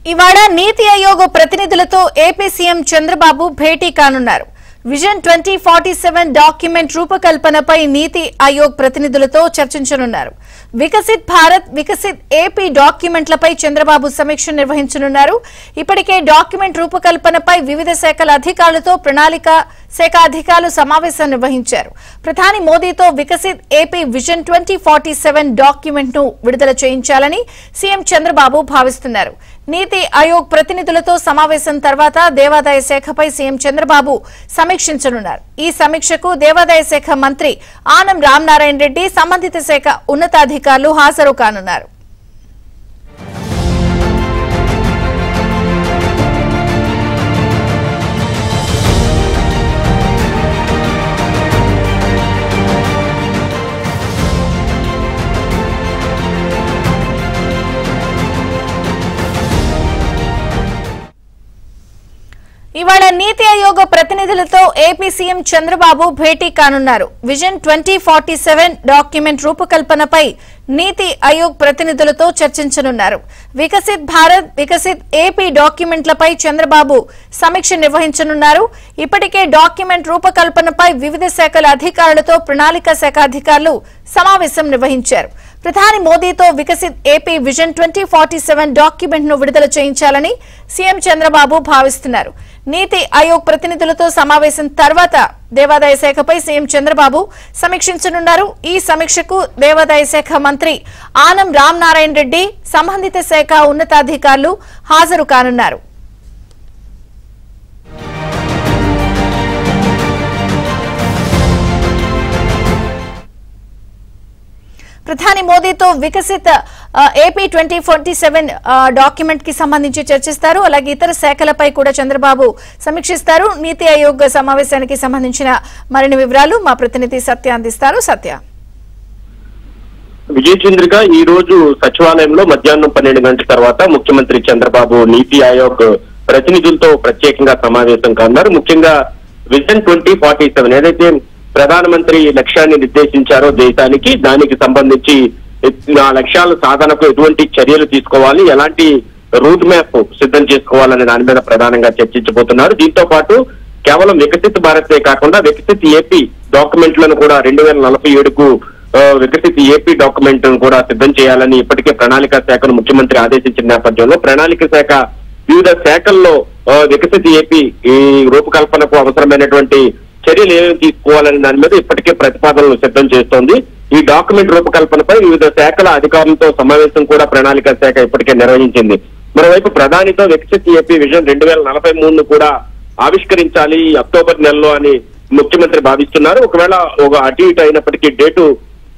ఇవాళ నీతి ఆయోగ్ ప్రతినిధులతో ఏపీ సీఎం చంద్రబాబు భేటీ కానున్నారు vision twenty forty seven document రూపకల్పనపై నీతి ఆయోగ్ ప్రతినిధులతో చర్చించనున్నారు వికసిత్ భారత్ వికసిత్ ఏపీ డాక్యుమెంట్లపై చంద్రబాబు సమీక్ష నిర్వహించనున్నారు ఇప్పటికే డాక్యుమెంట్ రూపకల్పనపై వివిధ శాఖల అధికారులతో ప్రణాళిక శాఖ అధికారులు సమావేశం నిర్వహించారు ప్రధాని మోదీతో Viksit AP vision twenty forty seven document ను విడుదల చేయించాలని సీఎం చంద్రబాబు భావిస్తున్నారు నీతి ఆయోగ్ ప్రతినిధులతో సమావేశం తర్వాత దేవాదాయ శాఖపై సీఎం చంద్రబాబు సమీక్షించనున్నారు ఈ సమీక్షకు దేవాదాయ శాఖ మంత్రి ఆనం రామనారాయణ రెడ్డి సంబంధిత శాఖ ఉన్నతాధికారులు హాజరు కానున్నారు ఇవాళ నీతి ఆయోగ్ ప్రతినిధులతో ఏపీ సీఎం చంద్రబాబు భేటీ కానున్నారు vision twenty forty seven document రూపకల్పనపై నీతి ఆయోగ్ ప్రతినిధులతో చర్చించనున్నారు వికసిత్ భారత్ వికసిత్ ఏపీ డాక్యుమెంట్లపై చంద్రబాబు సమీక్ష నిర్వహించనున్నారు ఇప్పటికే డాక్యుమెంట్ రూపకల్పనపై వివిధ శాఖల అధికారులతో ప్రణాళిక శాఖ అధికారులు సమావేశం నిర్వహించారు ప్రధాని మోదీతో Viksit AP vision twenty forty seven document ను విడుదల చేయించాలని సీఎం చంద్రబాబు భావిస్తున్నారు నీతి ఆయోగ్ ప్రతినిధులతో సమావేశం తర్వాత దేవాదాయ శాఖపై సీఎం చంద్రబాబు సమీక్షించనున్నారు ఈ సమీక్షకు దేవాదాయ శాఖ మంత్రి ఆనం రామనారాయణ రెడ్డి సంబంధిత శాఖ ఉన్నతాధికారులు హాజరు కానున్నారు ప్రధాని మోదీతో వికసిత ఆ, AP twenty forty seven document కి సంబంధించి చర్చిస్తారు అలాగే ఇతర శాఖలపై కూడా చంద్రబాబు సమీక్షిస్తారు నీతి ఆయోగ్ సమావేశానికి సంబంధించిన మరిన్ని వివరాలు మా ప్రతినిధి సత్య అందిస్తారు సత్య విజయ చంద్రిక ఈ రోజు సచివాలయంలో మధ్యాహ్నం పన్నెండు గంటల తర్వాత ముఖ్యమంత్రి చంద్రబాబు నీతి ఆయోగ్ ప్రతినిధులతో ప్రత్యేకంగా సమావేశం కానున్నారు ముఖ్యంగా విజన్ ట్వంటీ ఫార్టీ సెవెన్ ఏదైతే ప్రధానమంత్రి ఈ లక్ష్యాన్ని నిర్దేశించారో దేశానికి దానికి సంబంధించి ఆ లక్ష్యాల సాధనకు ఎటువంటి చర్యలు తీసుకోవాలి ఎలాంటి రూట్ మ్యాప్ సిద్ధం చేసుకోవాలనే దాని మీద ప్రధానంగా చర్చించబోతున్నారు దీంతో పాటు కేవలం వికసిత్ భారతే కాకుండా వికసిత్ ఏపీ డాక్యుమెంట్లను కూడా రెండు వేల నలభై ఏడుకు ఆ, వికసిత్ ఏపీ డాక్యుమెంట్ కూడా సిద్ధం చేయాలని ఇప్పటికే ప్రణాళిక శాఖను ముఖ్యమంత్రి ఆదేశించిన నేపథ్యంలో ప్రణాళిక శాఖ వివిధ శాఖల్లో ఆ, వికసిత్ ఏపీ ఈ రూపకల్పనకు అవసరమైనటువంటి చర్యలు ఏమేమి తీసుకోవాలనే దాని మీద ఇప్పటికే ప్రతిపాదనలు సిద్ధం చేస్తోంది ఈ డాక్యుమెంట్ రూపకల్పనపై వివిధ శాఖల అధికారులతో సమావేశం కూడా ప్రణాళిక శాఖ ఇప్పటికే నిర్వహించింది మరోవైపు ప్రధానితో వికసిత్ ఏపీ విజన్ రెండు వేల నలభై మూడును కూడా ఆవిష్కరించాలి ఈ అక్టోబర్ నెలలో అని ముఖ్యమంత్రి భావిస్తున్నారు ఒకవేళ ఒక అటు ఇటు అయినప్పటికీ డేటు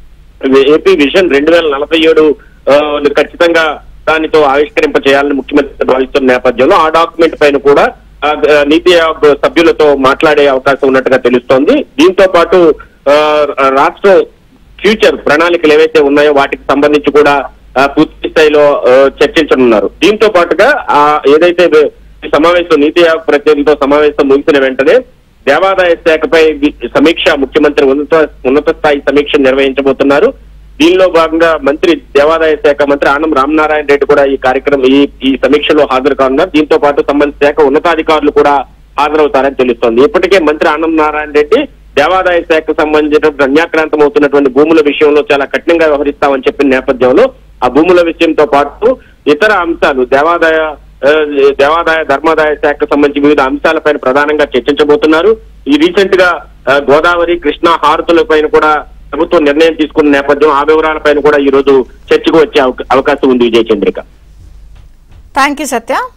ఏపీ విజన్ రెండు వేల నలభై ఏడు ఖచ్చితంగా దానితో ఆవిష్కరింప చేయాలని ముఖ్యమంత్రి భావిస్తున్న నేపథ్యంలో ఆ డాక్యుమెంట్ పైన కూడా ఆ, నీతి ఆయోగ్ సభ్యులతో మాట్లాడే అవకాశం ఉన్నట్టుగా తెలుస్తోంది దీంతో పాటు ఆ, రాష్ట్ర ఫ్యూచర్ ప్రణాళికలు ఏవైతే ఉన్నాయో వాటికి సంబంధించి కూడా ఆ, పూర్తి స్థాయిలో ఆ, చర్చించనున్నారు దీంతో పాటుగా ఆ ఏదైతే ఈ సమావేశం నీతి ఆయోగ్ ప్రతినిధులతో సమావేశం ముగిసిన వెంటనే దేవాదాయ శాఖపై వి- సమీక్ష ముఖ్యమంత్రి ఉన్నత ఉన్నత స్థాయి సమీక్ష నిర్వహించబోతున్నారు దీనిలో భాగంగా మంత్రి దేవాదాయ శాఖ మంత్రి ఆనం రామనారాయణ రెడ్డి కూడా ఈ కార్యక్రమం ఈ ఈ సమీక్షలో హాజరు కానున్నారు దీంతో పాటు సంబంధిత శాఖ ఉన్నతాధికారులు కూడా హాజరవుతారని తెలుస్తోంది ఇప్పటికే మంత్రి ఆనం నారాయణ రెడ్డి దేవాదాయ శాఖకు సంబంధించినటువంటి అన్యాక్రాంతం అవుతున్నటువంటి భూముల విషయంలో చాలా కఠినంగా వ్యవహరిస్తామని చెప్పిన నేపథ్యంలో ఆ భూముల విషయంతో పాటు ఇతర అంశాలు దేవాదాయ ఆ, దేవాదాయ ధర్మాదాయ శాఖకు సంబంధించి వివిధ అంశాలపైన ప్రధానంగా చర్చించబోతున్నారు ఈ రీసెంట్ గా ఆ, గోదావరి కృష్ణా హారతుల పైన కూడా ప్రభుత్వం నిర్ణయం తీసుకున్న నేపథ్యం ఆ వివరాలపైన కూడా ఈ రోజు చర్చకు వచ్చే అవక- అవకాశం ఉంది Vijaya Chandrika thank you Satya